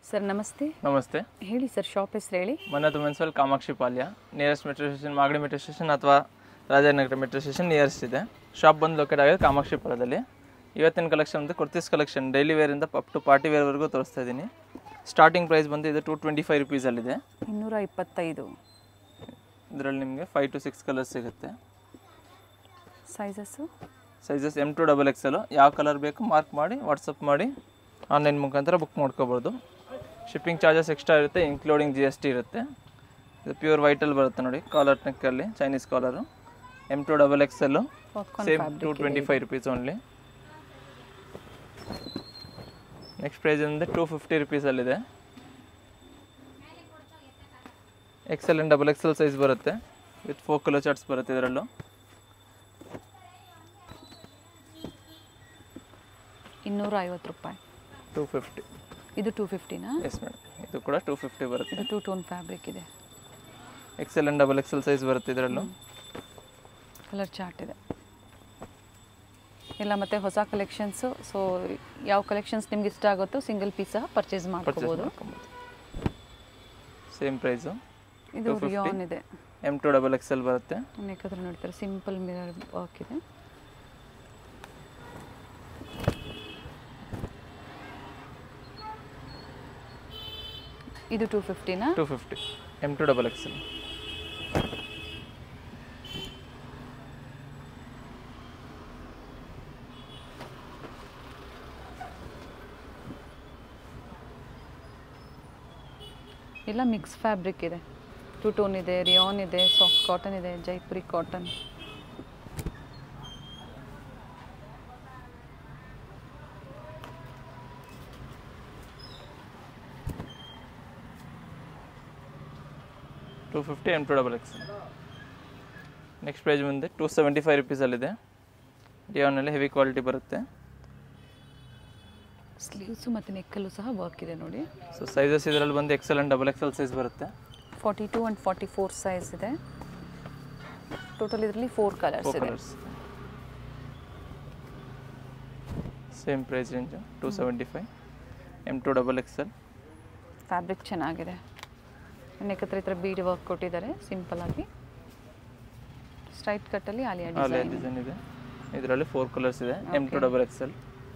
Sir ನಮಸ್ತೆ ನಮಸ್ತೆ ಹೇಳಿ ಸರ್ ಶಾಪ್ ಹೆಸರು ಹೇಳಿ Mannat municipal Kamakshi Palya nearest metro station Magadi metro station ಅಥವಾ ರಾಜನಗರ ಮೆಟ್ರೋ ಸ್ಟೇಷನ್ ನಿಯರೆಸ್ಟ್ ಇದೆ ಶಾಪ್ ಬಂದು ಲೊಕೇಟ್ ಆಗಿದೆ ಕಾಮಾಕ್ಷಿಪುರದಲ್ಲಿ ಇವತ್ತಿನ ಕಲೆಕ್ಷನ್ ಅಂತ ಕುರ್ತೀಸ್ ಕಲೆಕ್ಷನ್ ಡೈಲಿ ವೇರಿಂದ ಅಪ್ ಟು ಪಾರ್ಟಿ ವೇರ್ವರೆಗೂ ತೋರಿಸ್ತಾ ಇದ್ದೀನಿ ಸ್ಟಾರ್ಟಿಂಗ್ ಪ್ರೈಸ್ ಬಂದು ಇದು ಟು ಟ್ವೆಂಟಿ ಫೈವ್ ರುಪೀಸಲ್ಲಿದೆ ಇನ್ನೂರ ಇಪ್ಪತ್ತೈದು ಇದರಲ್ಲಿ ನಿಮಗೆ ಫೈವ್ ಟು ಸಿಕ್ಸ್ ಕಲರ್ಸ್ ಸಿಗುತ್ತೆ sizes sizes M to double XL ಯಾವ ಕಲರ್ ಬೇಕು ಮಾರ್ಕ್ ಮಾಡಿ ವಾಟ್ಸಪ್ ಮಾಡಿ ಆನ್ಲೈನ್ ಮುಖಾಂತರ ಬುಕ್ ಮಾಡ್ಕೋಬೋದು ಶಿಪ್ಪಿಂಗ್ ಚಾರ್ಜಸ್ ಎಕ್ಸ್ಟ್ರಾ ಇರುತ್ತೆ ಇನ್ಕ್ಲೂಡಿಂಗ್ ಜಿ ಎಸ್ ಟಿ ಇರುತ್ತೆ ಇದು ಪ್ಯೂರ್ ವೈಟಲ್ಲಿ ಬರುತ್ತೆ ನೋಡಿ ಕಾಲರ್ ನೆಕ್ಕಲ್ಲಿ Chinese collar M to double XL popcorn same two twenty five rupees only next price ಅಂದರೆ ಟೂ ಫಿಫ್ಟಿ ರುಪೀಸಲ್ಲಿದೆ XL and double XL size ಬರುತ್ತೆ ವಿತ್ ಫೋರ್ ಕಲರ್ ಚಾರ್ಟ್ಸ್ ಬರುತ್ತೆ ಇದರಲ್ಲೂ ಇನ್ನೂರ ಐವತ್ತು ರೂಪಾಯಿ ಟೂ ಫಿಫ್ಟಿ ಇದು ಟೂ ಫಿಫ್ಟಿನಾ ಎಸ್ ಮೇಡಮ್ ಇದು ಕೂಡ ಟೂ ಫಿಫ್ಟಿ ಬರುತ್ತೆ ಇದು ಟೂ ಟೋನ್ ಫ್ಯಾಬ್ರಿಕ್ ಇದೆ XL and double XL size ಬರುತ್ತೆ ಇದರಲ್ಲೂ ಕಲರ್ ಚಾರ್ಟ್ ಇದೆ ಎಲ್ಲ ಮತ್ತೆ ಹೊಸ ಕಲೆಕ್ಷನ್ಸು ಸೊ ಯಾವ ಕಲೆಕ್ಷನ್ಸ್ ನಿಮ್ಗೆ ಇಷ್ಟ ಆಗುತ್ತೋ ಸಿಂಗಲ್ ಪೀಸ್ ಸಹ ಪರ್ಚೇಸ್ ಮಾಡ್ಕೋಬೋದು ಸೇಮ್ ಪ್ರೈಸು ಇದು ರಿಯಾನ್ ಇದೆ ಎಮ್ ಟು ಡಬಲ್ ಎಕ್ಸೆಲ್ ಬರುತ್ತೆ ಬೇಕಾದ್ರೆ ನೋಡ್ತಾರೆ ಸಿಂಪಲ್ ಮಿರರ್ ವರ್ಕ್ ಇದೆ ಇದು ಟೂ ಫಿಫ್ಟಿನಾ two fifty M to double XL ಎಲ್ಲ ಮಿಕ್ಸ್ ಫ್ಯಾಬ್ರಿಕ್ ಇದೆ ಟೂ ಟೋನ್ ಇದೆ ರಿಯಾನ್ ಇದೆ ಸಾಫ್ಟ್ ಕಾಟನ್ ಇದೆ Jaipuri cotton two fifty M to double XL next price ಬಂದು ಟೂ ಸೆವೆಂಟಿ ಫೈವ್ ರುಪೀಸಲ್ಲಿದೆ ಡಿಯಾನಲ್ಲಿ ಹೆವಿ ಕ್ವಾಲಿಟಿ ಬರುತ್ತೆ ಸ್ಲೀವ್ಸು ಮತ್ತು ನೆಕ್ಕಲ್ಲೂ ಸಹ ವರ್ಕ್ ಇದೆ ನೋಡಿ ಸೊ ಸೈಜಸ್ ಇದರಲ್ಲಿ ಬಂದು XL and double XL size ಬರುತ್ತೆ forty two and forty four size ಇದೆ ಟೋಟಲ್ ಇದರಲ್ಲಿ ಫೋರ್ ಕಲರ್ಸ್ ಫೋರ್ ಇದೆ colours same price range two seventy five M to double XL fabric ಚೆನ್ನಾಗಿದೆ ನೆಕ್ ಹತ್ರ ಈ ಥರ ಬೀಡ್ ವರ್ಕ್ ಕೊಟ್ಟಿದ್ದಾರೆ ಸಿಂಪಲ್ ಆಗಿ ಸ್ಟ್ರೈಟ್ ಕಟ್ಟಲ್ಲಿ ಆಲಿಯಾ ಅಲ್ಲೇ ಡಿಸೈನ್ ಡಿಸೈನ್ ಇದೆ ಇದರಲ್ಲಿ ಫೋರ್ ಕಲರ್ಸ್ ಇದೆ M to double XL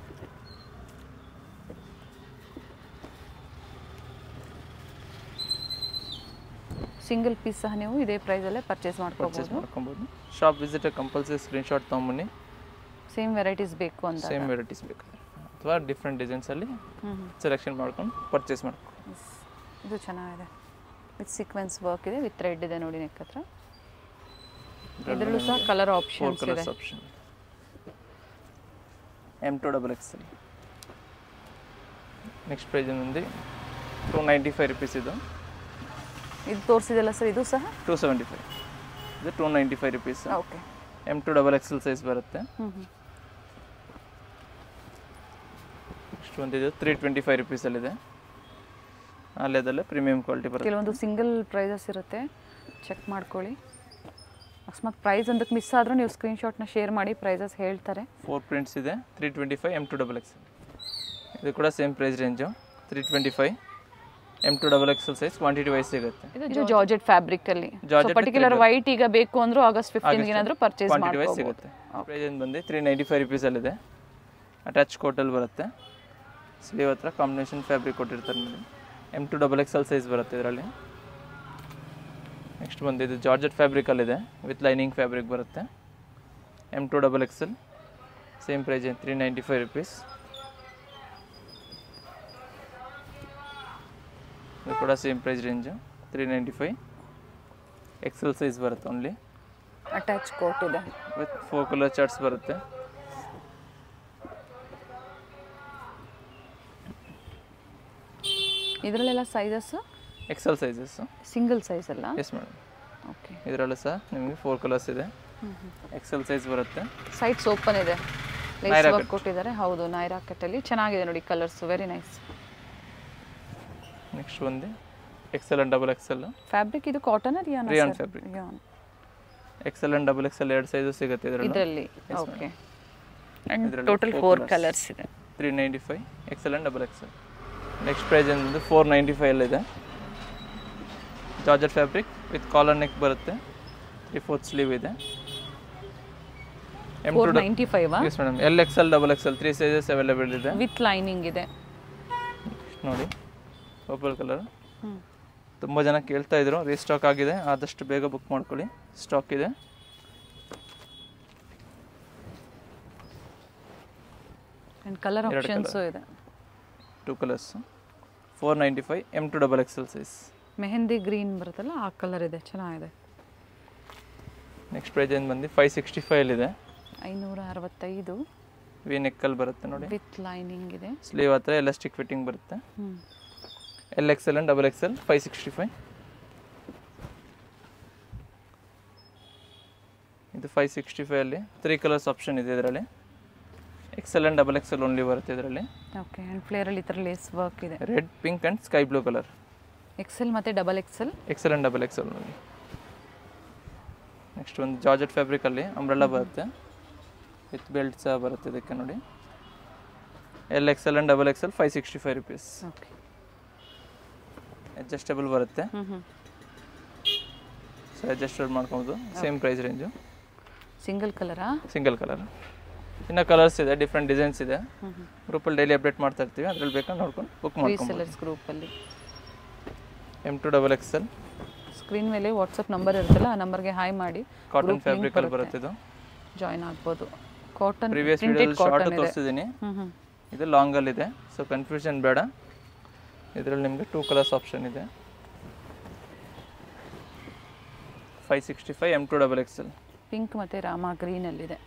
single piece ಸಹ ನೀವು ಇದೇ ಪ್ರೈಸಲ್ಲೇ ಪರ್ಚೇಸ್ ಪರ್ಚೇಸ್ ಮಾಡ್ಕೋಬೋದು ಮಾಡ್ಕೊಬೋದು ಶಾಪ್ ವಿಸಿಟ್ ಕಂಪಲ್ಸರಿ ಸ್ಕ್ರೀನ್ಶಾಟ್ ತೊಗೊಂಬನ್ನಿ ಸೇಮ್ ವೆರೈಟೀಸ್ ಬೇಕು ಅಂತ ಸೇಮ್ ವೆರೈಟೀಸ್ ಬೇಕಾದ್ರೆ ಅಥವಾ ಡಿಫ್ರೆಂಟ್ ಡಿಸೈನ್ಸಲ್ಲಿ ಹ್ಞೂ ಸೆಲೆಕ್ಷನ್ ಮಾಡ್ಕೊಂಡು ಪರ್ಚೇಸ್ ಮಾಡ್ಕೊ ಇದು ಚೆನ್ನಾಗಿದೆ ವಿತ್ ಸೀಕ್ವೆನ್ಸ್ ವರ್ಕ್ ಇದೆ ವಿತ್ ಥ್ರೆಡ್ ಇದೆ ನೋಡಿ ನೆಕ್ ಹತ್ರ ಇದರಲ್ಲೂ ಸಹ ಕಲರ್ ಫೋರ್ ಆಪ್ಷನ್ಸ್ ಇದೆ colours option M to double XL next price ಬಂದು ಟೂ ನೈಂಟಿ ಫೈವ್ ರುಪೀಸ್ ಇದು ಇದು ತೋರಿಸಿದಲ್ಲ ಸರ್ ಇದು ಸಹ ಟೂ ಸೆವೆಂಟಿ ಫೈವ್ ಇದು two ninety five rupees okay M to double XL size ಬರುತ್ತೆ ಹ್ಞೂ ಹ್ಞೂ ನೆಕ್ಸ್ಟ್ ಬಂದಿದ್ದು ತ್ರೀ ಟ್ವೆಂಟಿ ಫೈವ್ ರುಪೀಸಲ್ಲಿದೆ ಅಲ್ಲೇದಲ್ಲೇ ಪ್ರೀಮಿಯಂ ಕ್ವಾಲಿಟಿ ಬರುತ್ತೆ ಕೆಲವೊಂದು ಸಿಂಗಲ್ ಪ್ರೈಸಸ್ ಇರುತ್ತೆ ಚೆಕ್ ಮಾಡ್ಕೊಳ್ಳಿ ಅಕಸ್ಮಾತ್ ಪ್ರೈಸ್ ಅದಕ್ಕೆ ಮಿಸ್ ಆದರೂ ನೀವು ಸ್ಕ್ರೀನ್ಶಾಟ್ನ ಶೇರ್ ಮಾಡಿ ಪ್ರೈಸಸ್ ಹೇಳ್ತಾರೆ ಫೋರ್ ಪ್ರಿಂಟ್ಸ್ ಇದೆ three twenty five M to double XL ಇದು ಕೂಡ same price range three twenty five M to double XL size quantity wise ಸಿಗುತ್ತೆ ಇದು ಜಾರ್ಜೆಟ್ ಫ್ಯಾಬ್ರಿಕ್ ಅಲ್ಲಿ Georgette ಪರ್ಟಿಕ್ಯುಲರ್ ವೈಟ್ ಈಗ ಬೇಕು ಅಂದ್ರೂ ಆಗಸ್ಟ್ ಫಿಫ್ಟೀನ್ ಏನಾದರೂ ಪರ್ಚೇಸ್ ಕ್ವಾಂಟಿಟಿ ವೈಸ್ ಮಾಡ್ಕೋಬೋದು ಸಿಗುತ್ತೆ ಪ್ರೈಸ್ ಏನು ಬಂದು ತ್ರೀ ನೈಂಟಿ ಫೈವ್ ರುಪೀಸಲ್ಲಿದೆ ಅಟ್ಯಾಚ್ ಕೋಟಲ್ಲಿ ಬರುತ್ತೆ ಸ್ಲೀವ್ ಹತ್ರ ಕಾಂಬಿನೇಷನ್ ಫ್ಯಾಬ್ರಿಕ್ ಕೊಟ್ಟಿರ್ತಾರೆ ನೋಡಿ M to double XL size ಬರುತ್ತೆ ಇದರಲ್ಲಿ ನೆಕ್ಸ್ಟ್ ಬಂದು ಇದು ಜಾರ್ಜೆಟ್ ಫ್ಯಾಬ್ರಿಕಲ್ಲಿದೆ ವಿತ್ ಲೈನಿಂಗ್ ಫ್ಯಾಬ್ರಿಕ್ ಬರುತ್ತೆ M to double XL same price ಏನು ತ್ರೀ ನೈಂಟಿ ಫೈವ್ ರುಪೀಸ್ ಇದು ಕೂಡ same price range three ninety five XL size ಬರುತ್ತೆ ಓನ್ಲಿ ಅಟ್ಯಾಚ್ ಕೋಟ್ ಇದೆ ವಿತ್ ಫೋರ್ ಕಲರ್ ಚಾರ್ಟ್ಸ್ ಬರುತ್ತೆ ಇದರಲ್ಲೆಲ್ಲ sizes XL sizes single size ಅಲ್ಲ yes madam okay ಇದರಲ್ಲೂ ಸಹ ನಿಮಗೆ ಫೋರ್ ಕಲರ್ಸ್ ಇದೆ ಎಕ್ಸೆಲ್ ಸೈಜ್ ಬರುತ್ತೆ ಸೈಡ್ಸ್ ಓಪನ್ ಇದೆ ಲೇಸ್ Naira ವರ್ಕ್ ಕೊಟ್ಟಿದ್ದಾರೆ ಹೌದು ನೈರಾ ಕಟ್ಟಲ್ಲಿ ಚೆನ್ನಾಗಿದೆ ನೋಡಿ ಕಲರ್ಸ್ ವೆರಿ ನೈಸ್ ನೆಕ್ಸ್ಟ್ ಬಂದು XL and double XL fabric ಇದು cotton rayon Rayon fabric. XL and double XL ಎರಡು ಸೈಜು ಸಿಗುತ್ತೆ ಇದರಲ್ಲಿ ಇದರಲ್ಲಿ ಓಕೆ ಆ್ಯಂಡ್ ಇದ್ರಲ್ಲಿ total four four colours. Colours ಇದೆ three ninety five XL and double XL next price ಏನಂದ್ರೆ four ninety ಫೈವಲ್ಲಿದೆ georgette fabric with collar neck ಬರುತ್ತೆ three fourth sleeve ಇದೆ M four to ninety five yes madam L X L double X L three sizes available ಇದೆ with lining ಇದೆ ನೋಡಿ purple colour ಹ್ಞೂ ತುಂಬ ಜನ ಕೇಳ್ತಾ ಇದ್ರು ರೀಸ್ಟಾಕ್ ಆಗಿದೆ ಆದಷ್ಟು ಬೇಗ ಬುಕ್ ಮಾಡ್ಕೊಳ್ಳಿ ಸ್ಟಾಕ್ ಇದೆ ಆ್ಯಂಡ್ ಕಲರ್ ಎರಡು ಆಪ್ಷನ್ಸು ಇದೆ two colours four ninety five M to double X L size mehndi green ಬರುತ್ತಲ್ಲ ಆ ಕಲರ್ ಇದೆ ಚೆನ್ನಾಗಿದೆ ನೆಕ್ಸ್ಟ್ ಪ್ರೈಸ್ ಏನು ಬಂದು ಫೈವ್ ಸಿಕ್ಸ್ಟಿ ಫೈವಲ್ಲಿದೆ ಐನೂರ ಅರವತ್ತೈದು ವಿ ನೆಕ್ಕಲ್ಲಿ ಬರುತ್ತೆ ನೋಡಿ ವಿತ್ ಲೈನಿಂಗ್ ಇದೆ ಸ್ಲೀವ್ ಹತ್ರ ಎಲಾಸ್ಟಿಕ್ ಫಿಟ್ಟಿಂಗ್ ಬರುತ್ತೆ ಹ್ಞೂ L X L and double X L five sixty five ಇದು ಫೈವ್ ಸಿಕ್ಸ್ಟಿ ಫೈವಲ್ಲಿ ತ್ರೀ ಕಲರ್ಸ್ ಆಪ್ಷನ್ ಇದೆ ಇದರಲ್ಲಿ XL and double XL only ಬರುತ್ತೆ ಇದರಲ್ಲಿ ಓಕೆ ಆ್ಯಂಡ್ ಫ್ಲೇರಲ್ಲಿ ಈ ಥರ ಲೇಸ್ ವರ್ಕ್ ಇದೆ red pink and sky blue colour XL ಮತ್ತು double XL XL and double XL ನೋಡಿ ನೆಕ್ಸ್ಟ್ ಒಂದು ಜಾರ್ಜೆಟ್ ಫ್ಯಾಬ್ರಿಕಲ್ಲಿ ಅಂಬ್ರೆಲ್ಲ ಬರುತ್ತೆ ವಿತ್ ಬೆಲ್ಟ್ ಸಹ ಬರುತ್ತೆ ಇದಕ್ಕೆ ನೋಡಿ L XL and double XL five sixty five rupees okay adjustable ಬರುತ್ತೆ ಹ್ಞೂ ಹ್ಞೂ ಸೊ ಅಡ್ಜಸ್ಟಬಲ್ ಮಾಡ್ಕೊಬೋದು ಸೇಮ್ ಪ್ರೈಸ್ ರೇಂಜು ಸಿಂಗಲ್ ಕಲರಾ ಸಿಂಗಲ್ ಕಲರ್ ಇನ್ನು ಕಲರ್ಸ್ ಇದೆ ಡಿಫ್ರೆಂಟ್ ಡಿಸೈನ್ಸ್ ಇದೆ ಹ್ಞೂ ಹ್ಞೂ ಗ್ರೂಪಲ್ಲಿ ಡೈಲಿ ಅಪ್ಡೇಟ್ ಮಾಡ್ತಾ ಇರ್ತೀವಿ ಅದ್ರಲ್ಲಿ ಬೇಕಾದ್ರೆ ನೋಡ್ಕೊಂಡು ಬುಕ್ ಮಾಡ್ಕೊಬೋದು ರೀಸೆಲರ್ಸ್ ಗ್ರೂಪಲ್ಲಿ M to double XL screen ಮೇಲೆ ವಾಟ್ಸಪ್ ನಂಬರ್ ಇರುತ್ತಲ್ಲ ಆ ನಂಬರ್ಗೆ ಹಾಯ್ ಮಾಡಿ ಕಾಟನ್ ಫ್ಯಾಬ್ರಿಕಲ್ಲಿ ಬರುತ್ತೆ ಇದು ಜಾಯ್ನ್ ಆಗ್ಬೋದು ಕಾಟನ್ ಪ್ರಿವಿಯಸ್ ಪ್ರಿಂಟೆಡ್ ವಿಡಿಯೋದಲ್ಲಿ ಶಾರ್ಟ್ ಕಾಟನ್ ಇದೆ ತೋರಿಸಿದ್ದೀನಿ ಹ್ಞೂ ಹ್ಞೂ ಇದು ಲಾಂಗಲ್ಲಿದೆ ಸೊ ಕನ್ಫ್ಯೂಷನ್ ಬೇಡ ಇದರಲ್ಲಿ ನಿಮಗೆ ಟೂ ಕಲರ್ಸ್ ಆಪ್ಷನ್ ಇದೆ five sixty five M to double XL pink ಮತ್ತು ರಾಮ ಗ್ರೀನಲ್ಲಿದೆ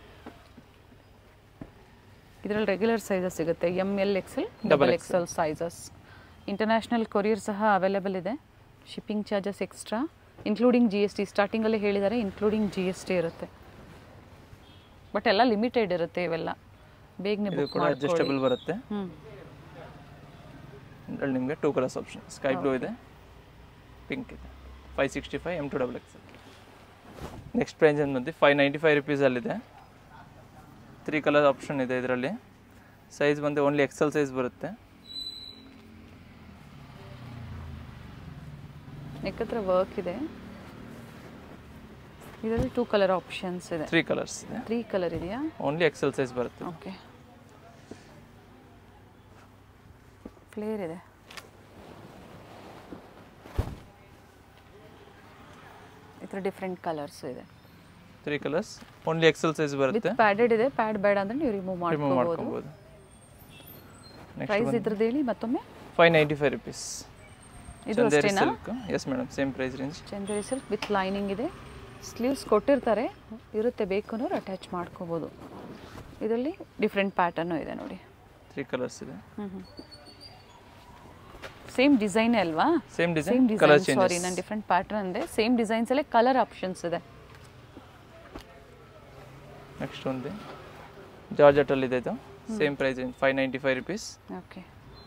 ಇದರಲ್ಲಿ ರೆಗ್ಯುಲರ್ ಸೈಜಸ್ ಸಿಗುತ್ತೆ M L XL double XL sizes international courier ಸಹ ಅವೈಲೇಬಲ್ ಇದೆ shipping charges extra including G S T ಸ್ಟಾರ್ಟಿಂಗಲ್ಲಿ ಹೇಳಿದ್ದಾರೆ ಇನ್ಕ್ಲೂಡಿಂಗ್ ಜಿ ಎಸ್ ಟಿ ಇರುತ್ತೆ ಬಟ್ ಎಲ್ಲ ಲಿಮಿಟೆಡ್ ಇರುತ್ತೆ ಇವೆಲ್ಲ ಬೇಗನೆ ಇದು ಬುಕ್ ಕೂಡ ಮಾಡ್ಕೊಳ್ಳಿ ಅಡ್ಜಸ್ಟಬಲ್ ಬರುತ್ತೆ ಹ್ಞೂ ಇದರಲ್ಲಿ ನಿಮಗೆ two colours option sky blue ಇದೆ ಪಿಂಕ್ ಇದೆ five sixty five M to double XL next price ಏನು ಬಂದು ಫೈವ್ ನೈಂಟಿ ಫೈವ್ ರುಪೀಸಲ್ಲಿದೆ ತ್ರೀ ಕಲರ್ ಆಪ್ಷನ್ ಇದೆ ಇದರಲ್ಲಿ ಸೈಜ್ ಬಂದು ಓನ್ಲಿ ಎಕ್ಸೆಲ್ ಸೈಜ್ ಬರುತ್ತೆ ನೆಕ್ ಹತ್ರ ವರ್ಕ್ ಇದೆ ಇದರಲ್ಲಿ ಟೂ ಕಲರ್ ಆಪ್ಷನ್ಸ್ ಇದೆ ತ್ರೀ ಕಲರ್ಸ್ ಇದೆ ತ್ರೀ ಕಲರ್ ಇದೆಯಾ ಓನ್ಲಿ ಎಕ್ಸೆಲ್ ಸೈಜ್ ಬರುತ್ತೆ ಓಕೆ ಫ್ಲೇರ್ ಇದೆ ಈ ಥರ ಡಿಫ್ರೆಂಟ್ ಕಲರ್ಸ್ ಇದೆ three colours only XL size with ಬರುತ್ತೆ ಪ್ಯಾಡೆಡ್ ಇದೆ ಪ್ಯಾಡ್ ಬೇಡ ಅಂದ್ರೆ ನೀವು ರಿಮೂವ್ ರಿಮೂವ್ ಮಾಡ್ಕೋಬೋದು ಮಾಡ್ಕೊಬೋದು ನೆಕ್ಸ್ಟ್ ಪ್ರೈಸ್ ಇದ್ರದ್ದು ಹೇಳಿ ಮತ್ತೊಮ್ಮೆ ಫೈವ್ ನೈಂಟಿ ಫೈವ್ ರುಪೀಸ್ ಇದು ಚಂದೇರಿ ಅಷ್ಟೇನಾ silk yes madam same price range Chanderi silk with lining ಇದೆ ಸ್ಲೀವ್ಸ್ ಕೊಟ್ಟಿರ್ತಾರೆ ಇರುತ್ತೆ ಬೇಕು ಅನ್ನೋರು ಅಟ್ಯಾಚ್ ಮಾಡ್ಕೋಬೋದು ಇದರಲ್ಲಿ ಡಿಫ್ರೆಂಟ್ ಪ್ಯಾಟರ್ನು ಇದೆ ನೋಡಿ ತ್ರೀ ಕಲರ್ಸ್ ಇದೆ ಹ್ಞೂ ಹ್ಞೂ ಸೇಮ್ ಡಿಸೈನೇ ಅಲ್ವಾ same same design colour design sari changes ನಾನು ಡಿಫ್ರೆಂಟ್ ಪ್ಯಾಟರ್ನ್ ಇದೆ ಸೇಮ್ ಡಿಸೈನ್ಸಲ್ಲೇ ಕಲರ್ ಆಪ್ಷನ್ಸ್ ಇದೆ ನೆಕ್ಸ್ಟ್ ಒಂದು ಜಾರ್ಜೆಟಲ್ಲಿ ಇದೆ ಇದು same price range five ninety five rupees okay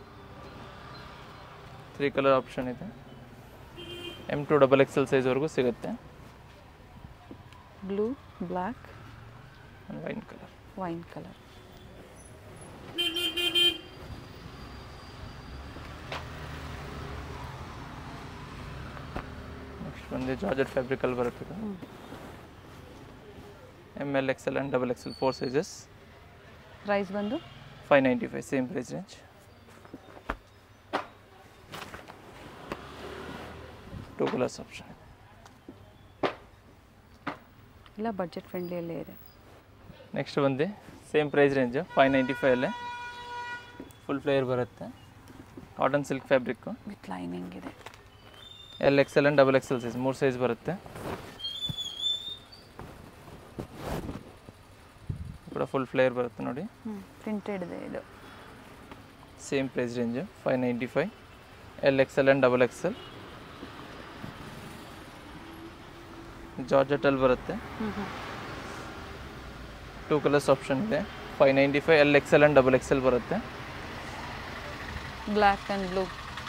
three colour option ಇದೆ ಎಮ್ ಟು ಡಬಲ್ ಎಕ್ಸೆಲ್ ಸೈಜ್ವರೆಗೂ ಸಿಗುತ್ತೆ blue black wine colour wine colour next ಬಂದು ಜಾರ್ಜೆಟ್ ಫ್ಯಾಬ್ರಿಕಲ್ಲಿ ಬರುತ್ತೆ ಇದು M L XL and double XL four sizes price ಬಂದು five ninety five same price range two colours option ಎಲ್ಲ budget ಫ್ರೆಂಡ್ಲಿಯಲ್ಲೇ ಇದೆ ನೆಕ್ಸ್ಟ್ ಬಂದು same price range five ninety ಫೈವಲ್ಲೇ ಫುಲ್ ಫ್ಲೇಯರ್ ಬರುತ್ತೆ ಕಾಟನ್ ಸಿಲ್ಕ್ ಫ್ಯಾಬ್ರಿಕ್ಕು ವಿತ್ ಲೈನಿಂಗ್ ಇದೆ L XL and double XL size ಮೂರು ಸೈಜ್ ಬರುತ್ತೆ ಕೂಡ ಫುಲ್ ಫ್ಲೇಯರ್ ಬರುತ್ತೆ ನೋಡಿ ಹ್ಞೂ ಪ್ರಿಂಟೆಡ್ ಇದೆ ಇದು same price range five ninety five L XL and double XL ಜಾರ್ಜೆಟಲ್ಲಿ ಬರುತ್ತೆ ಹ್ಞೂ ಹ್ಞೂ ಟೂ ಕಲರ್ಸ್ ಆಪ್ಷನ್ ಇದೆ five ninety five L XL and double XL ಬರುತ್ತೆ black and blue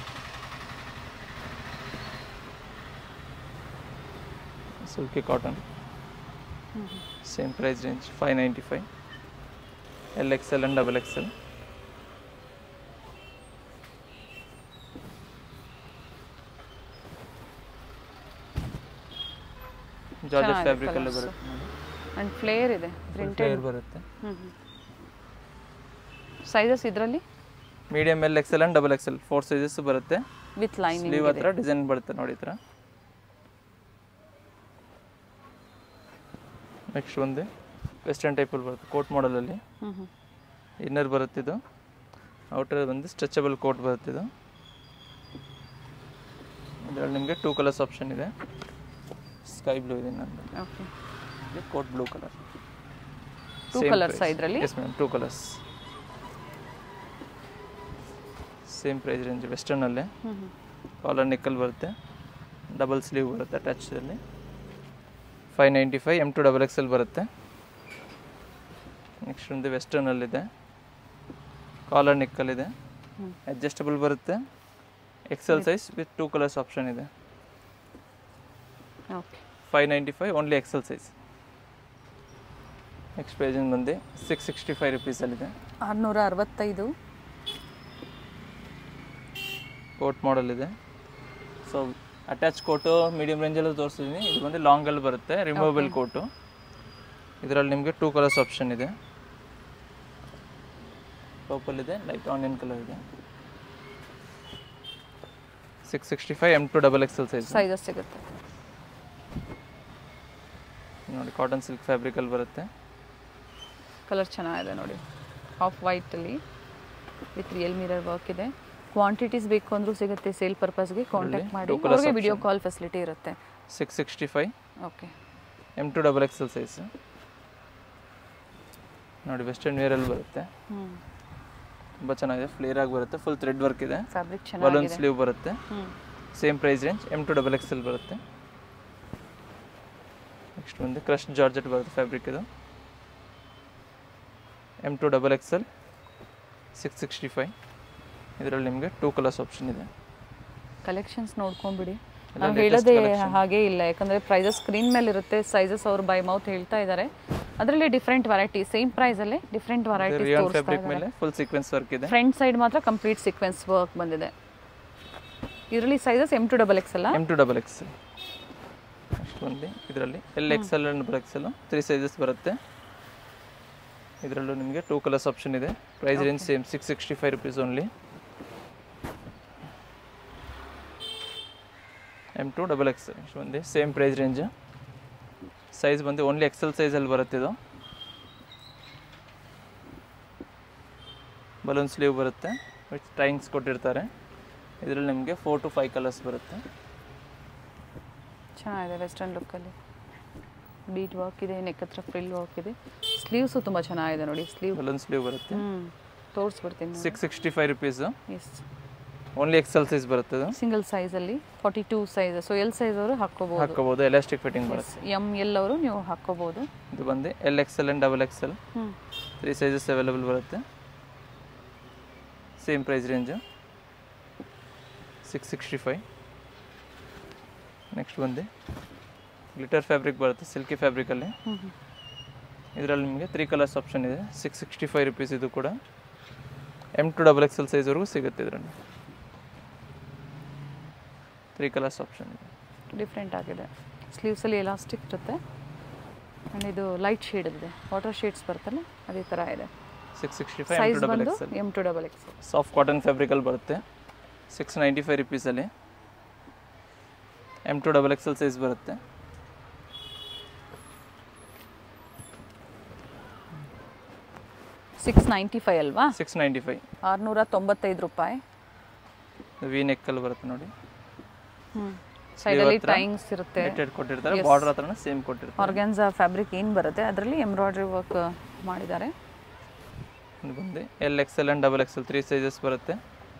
silky cotton same price range five ninety five L XL and double XL georgette fabric ಎಲ್ಲ ಬರುತ್ತೆ and flare ಇದೆ printed flare ಬರುತ್ತೆ ಹ್ಞೂ ಹ್ಞೂ sizes ಇದರಲ್ಲಿ medium L XL and double XL four sizes ಬರುತ್ತೆ with lining sleeve ಹತ್ರ design ಬರುತ್ತೆ ನೋಡಿ ಈ ಥರ ನೆಕ್ಸ್ಟ್ ಒಂದು ವೆಸ್ಟರ್ನ್ ಟೈಪಲ್ಲಿ ಬರುತ್ತೆ ಕೋಟ್ ಮಾಡಲಲ್ಲಿ ಹ್ಞೂ ಹ್ಞೂ ಇನ್ನರ್ ಬರುತ್ತೆ ಇದು ಔಟರ್ ಬಂದು ಸ್ಟ್ರೆಚಬಲ್ ಕೋಟ್ ಬರುತ್ತೆ ಇದು ಇದರಲ್ಲಿ ನಿಮಗೆ ಟೂ ಕಲರ್ಸ್ ಆಪ್ಷನ್ ಇದೆ ಸ್ಕೈ ಬ್ಲೂ ಇದೆ ನಂದು okay coat blue colour two colours ಇದರಲ್ಲಿ yes madam two colours same price range ವೆಸ್ಟರ್ನಲ್ಲೇ ಹ್ಞೂ ಹ್ಞೂ ಕಾಲರ್ ನೆಕ್ಕಲ್ ಬರುತ್ತೆ ಡಬಲ್ ಸ್ಲೀವ್ ಬರುತ್ತೆ ಅಟ್ಯಾಚಲ್ಲಿ five ninety five M to double XL ಬರುತ್ತೆ ನೆಕ್ಸ್ಟ್ ಒಂದು ವೆಸ್ಟರ್ನಲ್ಲಿದೆ ಕಾಲರ್ ನೆಕ್ಕಲ್ಲಿದೆ ಹ್ಮ್. ಅಡ್ಜಸ್ಟಬಲ್ ಬರುತ್ತೆ XL size with two colours option ಇದೆ okay five ninety five only XL size next ಪೇಜಿಂದ ಬಂದು ಸಿಕ್ಸ್ ಸಿಕ್ಸ್ಟಿ ಫೈವ್ ರುಪೀಸಲ್ಲಿದೆ ಆರುನೂರ ಅರವತ್ತೈದು ಕೋಟ್ ಮಾಡಲ್ ಇದೆ ಸೊ ಅಟ್ಯಾಚ್ ಕೋಟು ಮೀಡಿಯಂ ರೇಂಜಲ್ಲೂ ತೋರಿಸಿದ್ದೀನಿ ಇದು ಬಂದು ಲಾಂಗಲ್ಲಿ ಬರುತ್ತೆ ರಿಮೂವಬಲ್ ಕೋಟು ಇದರಲ್ಲಿ ನಿಮಗೆ ಟೂ ಕಲರ್ಸ್ ಆಪ್ಷನ್ ಇದೆ ಪರ್ಪಲ್ ಇದೆ ಲೈಟ್ ಆನಿಯನ್ ಕಲರ್ ಇದೆ six sixty five M to double XL size sizes ಸಿಗುತ್ತೆ ನೋಡಿ ಕಾಟನ್ ಸಿಲ್ಕ್ ಫ್ಯಾಬ್ರಿಕಲ್ಲಿ ಬರುತ್ತೆ ಕಲರ್ ಚೆನ್ನಾಗಿದೆ ನೋಡಿ ಆಫ್ ವೈಟಲ್ಲಿ ವಿತ್ ರಿಯಲ್ ಮಿರರ್ ವರ್ಕ್ ಇದೆ ಕ್ವಾಂಟಿಟೀಸ್ ಬೇಕು ಅಂದರೂ ಸಿಗುತ್ತೆ ಸೇಲ್ ಪರ್ಪಸ್ಗೆ ಕಾಂಟ್ಯಾಕ್ಟ್ ಮಾಡಿ two colours ಅವ್ರಿಗೆ ವಿಡಿಯೋ ಕಾಲ್ ಫೆಸಿಲಿಟಿ ಇರುತ್ತೆ six sixty five okay M to double XL size ನೋಡಿ ವೆಸ್ಟರ್ನ್ ವೇರಲ್ಲಿ ಬರುತ್ತೆ ಹ್ಞೂ ತುಂಬ ಚೆನ್ನಾಗಿದೆ ಫ್ಲೇರ್ ಆಗಿ ಬರುತ್ತೆ ಫುಲ್ ಥ್ರೆಡ್ ವರ್ಕ್ ಇದೆ ಫ್ಯಾಬ್ರಿಕ್ ಬಲೂನ್ ಚೆನ್ನಾಗಿದೆ ಸ್ಲೀವ್ ಬರುತ್ತೆ ಹ್ಞೂ same price range M to double XL ಬರುತ್ತೆ ನೆಕ್ಸ್ಟ್ ಬಂದು ಕ್ರಶ್ ಜಾರ್ಜೆಟ್ ಬರುತ್ತೆ ಫ್ಯಾಬ್ರಿಕ್ ಇದು M to double XL six sixty five ಇದರಲ್ಲಿ ನಿಮಗೆ ಟೂ ಕಲರ್ಸ್ ಆಪ್ಷನ್ ಇದೆ ಕಲೆಕ್ಷನ್ಸ್ ನೋಡ್ಕೊಂಬಿಡಿ ಎಲ್ಲ ನಾವು latest ಹೇಳೋದೇ collection. ಹಾಗೇ ಇಲ್ಲ ಯಾಕಂದರೆ ಪ್ರೈಸಸ್ ಸ್ಕ್ರೀನ್ ಮೇಲೆ ಇರುತ್ತೆ ಸೈಜಸ್ ಅವರು ಬೈ ಮೌತ್ ಹೇಳ್ತಾ ಇದ್ದಾರೆ ಅದರಲ್ಲಿ ಡಿಫ್ರೆಂಟ್ ವೆರೈಟಿ ಸೇಮ್ ಪ್ರೈಸಲ್ಲಿ ಡಿಫ್ರೆಂಟ್ ವೆರೈಟೀಸ್ ರಿಯಾನ್ ತೋರಿಸ್ತಾ ಫ್ಯಾಬ್ರಿಕ್ ಇದ್ದಾರೆ ಮೇಲೆ ಫುಲ್ ಸೀಕ್ವೆನ್ಸ್ ವರ್ಕ್ ಇದೆ ಫ್ರಂಟ್ ಸೈಡ್ ಮಾತ್ರ ಕಂಪ್ಲೀಟ್ ಸೀಕ್ವೆನ್ಸ್ ವರ್ಕ್ ಬಂದಿದೆ ಇದರಲ್ಲಿ sizes M to double X ಅಲ್ಲ M to double XL next ಬಂದು ಇದರಲ್ಲಿ L XL and double XL three sizes ಬರುತ್ತೆ ಇದರಲ್ಲೂ ನಿಮಗೆ ಟೂ ಕಲರ್ಸ್ ಆಪ್ಷನ್ ಇದೆ price range same six sixty five rupees only M to double X next ಬಂದು same price range size ಬಂದು only XL ಸೈಜಲ್ಲಿ ಬರುತ್ತೆ ಇದು ಬಲೂನ್ ಸ್ಲೀವ್ ಬರುತ್ತೆ ವಿತ್ ಟೈಂಗ್ಸ್ ಕೊಟ್ಟಿರ್ತಾರೆ ಇದರಲ್ಲಿ ನಿಮಗೆ ಫೋರ್ ಟು ಫೈವ್ ಕಲರ್ಸ್ ಬರುತ್ತೆ ಚೆನ್ನಾಗಿದೆ ವೆಸ್ಟರ್ನ್ ಲುಕ್ಕಲ್ಲಿ ಬೀಟ್ ವರ್ಕ್ ಇದೆ ನೆಕ್ ಹತ್ರ ಫ್ರಿಲ್ ವರ್ಕ್ ಇದೆ ಸ್ಲೀವ್ಸು ತುಂಬ ಚೆನ್ನಾಗಿದೆ ನೋಡಿ ಸ್ಲೀವ್ ಬಲೂನ್ ಸ್ಲೀವ್ ಬರುತ್ತೆ ಹ್ಞೂ ತೋರಿಸ್ಬಿಡ್ತೀನಿ six sixty five rupees yes only XL size ಬರುತ್ತೆ ಇದು ಸಿಂಗಲ್ ಸೈಜಲ್ಲಿ forty two size so L size ಅವರು ಹಾಕ್ಕೋಬೋದು ಹಾಕೋಬೋದು ಎಲಾಸ್ಟಿಕ್ ಫಿಟ್ಟಿಂಗ್ ಬರುತ್ತೆ ಎಮ್ ಎಲ್ ಅವರು ನೀವು ಹಾಕ್ಕೋಬೋದು ಇದು ಬಂದು L XL and double XL ಹ್ಞೂ ತ್ರೀ ಸೈಜಸ್ ಅವೈಲೇಬಲ್ ಬರುತ್ತೆ same price range six sixty five next ಬಂದು ಗ್ಲಿಟರ್ ಫ್ಯಾಬ್ರಿಕ್ ಬರುತ್ತೆ ಸಿಲ್ಕಿ ಫ್ಯಾಬ್ರಿಕಲ್ಲಿ ಹ್ಞೂ ಹ್ಞೂ ಇದರಲ್ಲಿ ನಿಮಗೆ ತ್ರೀ ಕಲರ್ಸ್ ಆಪ್ಷನ್ ಇದೆ ಸಿಕ್ಸ್ ಸಿಕ್ಸ್ಟಿ ಫೈವ್ ರುಪೀಸ್ ಇದು ಕೂಡ ಎಮ್ ಟು ಡಬಲ್ ಎಕ್ಸೆಲ್ ಸೈಜ್ವರೆಗೂ ಸಿಗುತ್ತೆ ಇದರಲ್ಲಿ ತ್ರೀ ಕಲರ್ಸ್ ಆಪ್ಷನ್ ಇದೆ ಡಿಫ್ರೆಂಟ್ ಆಗಿದೆ ಸ್ಲೀವ್ಸಲ್ಲಿ ಎಲಾಸ್ಟಿಕ್ ಇರುತ್ತೆ ಆ್ಯಂಡ್ ಇದು ಲೈಟ್ ಶೇಡ್ ಇದೆ ವಾಟರ್ ಶೇಡ್ಸ್ ಬರುತ್ತಲ್ಲ ಅದೇ ಥರ ಇದೆ six sixty five M size to double ಬಂದು XL M to double X soft cotton ಫ್ಯಾಬ್ರಿಕಲ್ಲಿ ಬರುತ್ತೆ ಸಿಕ್ಸ್ ನೈಂಟಿ ಫೈವ್ ರುಪೀಸಲ್ಲಿ M to double XL size ಬರುತ್ತೆ ಸಿಕ್ಸ್ ನೈಂಟಿ ಫೈವ್ ಅಲ್ವಾ ಸಿಕ್ಸ್ ನೈಂಟಿ ಫೈವ್ ಆರುನೂರ ತೊಂಬತ್ತೈದು ರೂಪಾಯಿ ವಿ ನೆಕ್ಕಲ್ಲಿ ಬರುತ್ತೆ ನೋಡಿ ಹ್ಞೂ ಸೈಡಲ್ಲಿ ಹತ್ರ ಟೈಂಗ್ಸ್ ಇರುತ್ತೆ ನೆಟ್ಟೆಡ್ ಕೊಟ್ಟಿರ್ತಾರೆ ಬಾರ್ಡರ್ ಹತ್ರನೇ ಸೇಮ್ ಕೊಟ್ಟಿರ್ತಾರೆ ಆರ್ಗ್ಯಾನ್ಸಾ ಫ್ಯಾಬ್ರಿಕ್ ಏನು ಬರುತ್ತೆ ಅದರಲ್ಲಿ ಎಂಬ್ರಾಯ್ಡ್ರಿ ವರ್ಕ್ ಮಾಡಿದ್ದಾರೆ ಇದು ಬಂದು L XL and double XL three sizes ಬರುತ್ತೆ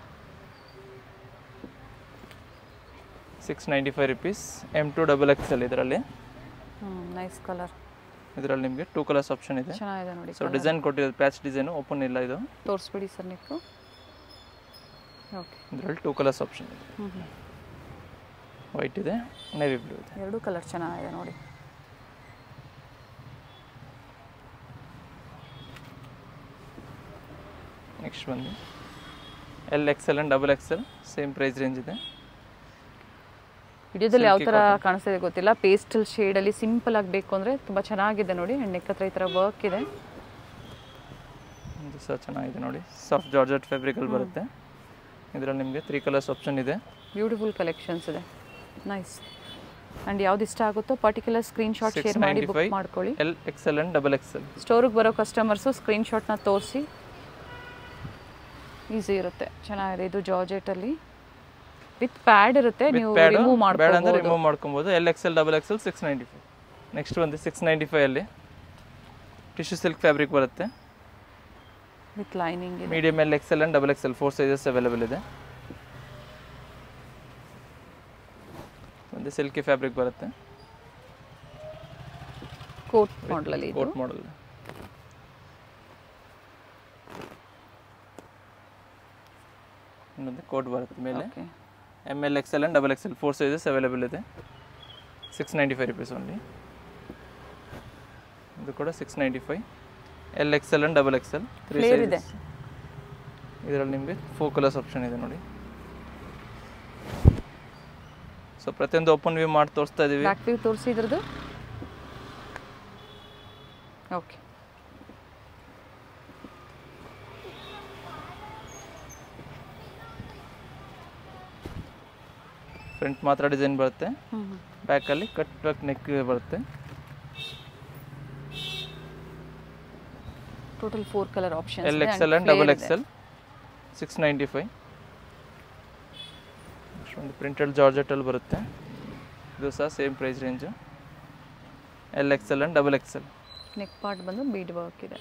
six ninety five rupees M to double XL ಇದರಲ್ಲಿ ಹ್ಞೂ ನೈಸ್ ಕಲರ್ ಇದರಲ್ಲಿ ನಿಮಗೆ ಟೂ ಕಲರ್ಸ್ ಆಪ್ಷನ್ ಇದೆ ಚೆನ್ನಾಗಿದೆ ನೋಡಿ ಸೊ ಡಿಸೈನ್ ಕೊಟ್ಟಿರೋದು ಪ್ಯಾಚ್ ಡಿಸೈನು ಓಪನ್ ಇಲ್ಲ ಇದು ತೋರಿಸ್ಬಿಡಿ ಸರ್ ನೀವು ಓಕೆ ಇದರಲ್ಲಿ ಟೂ ಕಲರ್ಸ್ ಆಪ್ಷನ್ ಇದೆ ಹ್ಞೂ ಹ್ಞೂ ವೈಟ್ ಇದೆ ನೇವಿ ಬ್ಲೂ ಇದೆ ಎರಡೂ ಕಲರ್ ಚೆನ್ನಾಗಿದೆ ನೋಡಿ ನೆಕ್ಸ್ಟ್ ಬಂದು L XL and double XL same price range ಇದೆ ವಿಡಿಯೋದಲ್ಲಿ ಯಾವ ಥರ ಕಾಣಿಸ್ತಿದೆ ಗೊತ್ತಿಲ್ಲ ಪೇಸ್ಟಲ್ ಶೇಡಲ್ಲಿ ಸಿಂಪಲ್ ಆಗಿ ಬೇಕು ಅಂದರೆ ತುಂಬ ಚೆನ್ನಾಗಿದೆ ನೋಡಿ ಆ್ಯಂಡ್ ನೆಕ್ ಹತ್ರ ಈ ಥರ ವರ್ಕ್ ಇದೆ ಇದು ಸಹ ಚೆನ್ನಾಗಿದೆ ನೋಡಿ ಸಾಫ್ಟ್ ಜಾರ್ಜೆಟ್ ಫ್ಯಾಬ್ರಿಕಲ್ಲಿ ಬರುತ್ತೆ ಇದರಲ್ಲಿ ನಿಮಗೆ ತ್ರೀ ಕಲರ್ಸ್ ಆಪ್ಷನ್ ಇದೆ ಬ್ಯೂಟಿಫುಲ್ ಕಲೆಕ್ಷನ್ಸ್ ಇದೆ ನೈಸ್ ಆ್ಯಂಡ್ ಯಾವ್ದು ಇಷ್ಟ ಆಗುತ್ತೋ ಪರ್ಟಿಕ್ಯುಲರ್ ಸ್ಕ್ರೀನ್ಶಾಟ್ ಶೇರ್ ಮಾಡಿ ಬುಕ್ ಮಾಡ್ಕೊಳ್ಳಿ L XL and double XL ಸ್ಟೋರಿಗೆ ಬರೋ ಕಸ್ಟಮರ್ಸು ಸ್ಕ್ರೀನ್ಶಾಟ್ನ ತೋರಿಸಿ ಈಸಿ ಇರುತ್ತೆ ಚೆನ್ನಾಗಿದೆ ಇದು ಜಾರ್ಜೆಟಲ್ಲಿ ವಿತ್ ಪ್ಯಾಡ್ ಇರುತ್ತೆ ನೀವು ಪ್ಯಾಡ್ ರಿಮೂವ್ ಬೇಡ ಅಂದರೆ ಮಾಡ್ಬೋದು ರಿಮೂವ್ ಮಾಡ್ಕೊಬೋದು L XL double XL six ninety five next ಬಂದು ಸಿಕ್ಸ್ ನೈಂಟಿ ಫೈವಲ್ಲಿ ಟಿಶ್ಯೂ ಸಿಲ್ಕ್ ಫ್ಯಾಬ್ರಿಕ್ ಬರುತ್ತೆ ವಿತ್ ಲೈನಿಂಗ್ ಇದೆ medium L XL and double XL four sizes available ಇದೆ ಒಂದು ಸಿಲ್ಕಿ ಫ್ಯಾಬ್ರಿಕ್ ಬರುತ್ತೆ ಕೋಟ್ ಮಾಡಲಲ್ಲಿ ಇದು ಕೋಟ್ ಮಾಡಲ್ ಇನ್ನೊಂದು ಕೋಟ್ ಬರುತ್ತೆ ಮೇಲೆ okay M L XL and double XL four sizes available ಇದೆ six ninety five rupees only ಇದು ಕೂಡ six ninety five L XL and double XL three Flare ಇದೆ. ಸೈಜಸ್ ಇದರಲ್ಲಿ ನಿಮಗೆ ಫೋರ್ ಕಲರ್ಸ್ ಆಪ್ಷನ್ ಇದೆ ನೋಡಿ ಸೊ ಪ್ರತಿಯೊಂದು ಓಪನ್ ವ್ಯೂ ಮಾಡಿ ತೋರಿಸ್ತಾ ಇದ್ದೀವಿ ಬ್ಯಾಕ್ ವ್ಯೂ ತೋರಿಸಿ ಇದ್ರದ್ದು ಓಕೆ ಫ್ರಂಟ್ ಮಾತ್ರ ಡಿಸೈನ್ ಬರುತ್ತೆ ಹ್ಞೂ ಬ್ಯಾಕಲ್ಲಿ ಕಟ್ ಬ್ಯಾಕ್ ನೆಕ್ ಬರುತ್ತೆ total four colour option L XL and double XL six ninety five ಒಂದು ಪ್ರಿಂಟೆಡ್ ಜಾರ್ಜೆಟಲ್ಲಿ ಬರುತ್ತೆ ಇದು ಸಹ same price range L XL and double XL neck part ಬಂದು ಬೀಡ್ ವರ್ಕ್ ಇದೆ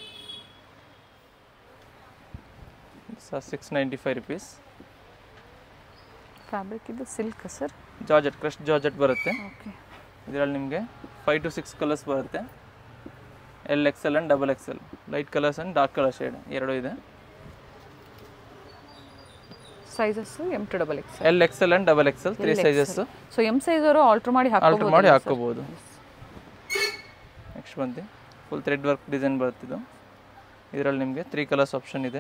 ಸಹ six ninety five rupees fabric ಇದು silk sir georgette crush georgette ಬರುತ್ತೆ ಓಕೆ ಇದರಲ್ಲಿ ನಿಮಗೆ ಫೈವ್ ಟು ಸಿಕ್ಸ್ ಕಲರ್ಸ್ ಬರುತ್ತೆ L XL and double XL light colours and dark colour shade ಎರಡು ಇದೆ sizes M to double X L XL and double XL three sizes so M size ಅವರು alter ಮಾಡಿ alter ಹಾಕೋಬಹುದು ಮಾಡಿ ಹಾಕ್ಕೋಬೋದು next ಬಂದು full thread work design ಬರುತ್ತಿದ್ದು ಇದರಲ್ಲಿ ನಿಮಗೆ ತ್ರೀ ಕಲರ್ಸ್ ಆಪ್ಷನ್ ಇದೆ